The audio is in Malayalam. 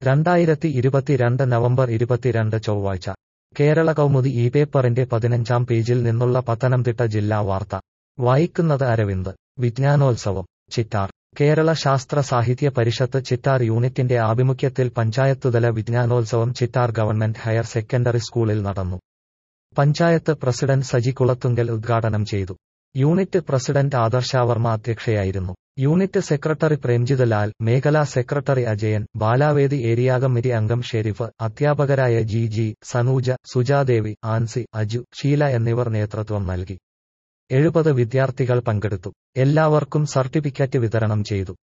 രണ്ടായിരത്തി ഇരുപത്തിരണ്ട് നവംബർ ഇരുപത്തിരണ്ട് ചൊവ്വാഴ്ച കേരള കൗമുദി ഈ പേപ്പറിന്റെ പതിനഞ്ചാം പേജിൽ നിന്നുള്ള പത്തനംതിട്ട ജില്ലാ വാർത്ത വായിക്കുന്നത് അരവിന്ദ് വിജ്ഞാനോത്സവം ചിറ്റാർ കേരള ശാസ്ത്ര സാഹിത്യ പരിഷത്ത് ചിറ്റാർ യൂണിറ്റിന്റെ ആഭിമുഖ്യത്തിൽ പഞ്ചായത്തുതല വിജ്ഞാനോത്സവം ചിറ്റാർ ഗവൺമെന്റ് ഹയർ സെക്കൻഡറി സ്കൂളിൽ നടന്നു പഞ്ചായത്ത് പ്രസിഡന്റ് സജി കുളത്തുങ്കൽ ഉദ്ഘാടനം ചെയ്തു യൂണിറ്റ് പ്രസിഡന്റ് ആദർശ വർമ്മ അധ്യക്ഷയായിരുന്നു യൂണിറ്റ് സെക്രട്ടറി പ്രേംജിത് ലാൽ മേഖലാ secretary Ajayan Balavedi area committee അംഗം ഷെരീഫ് അധ്യാപകരായ ജി ജി സനൂജ സുജാദേവി ആൻസി അജു ഷീല എന്നിവർ നേതൃത്വം നൽകി എഴുപത് വിദ്യാർത്ഥികൾ പങ്കെടുത്തു എല്ലാവർക്കും സർട്ടിഫിക്കറ്റ് വിതരണം ചെയ്തു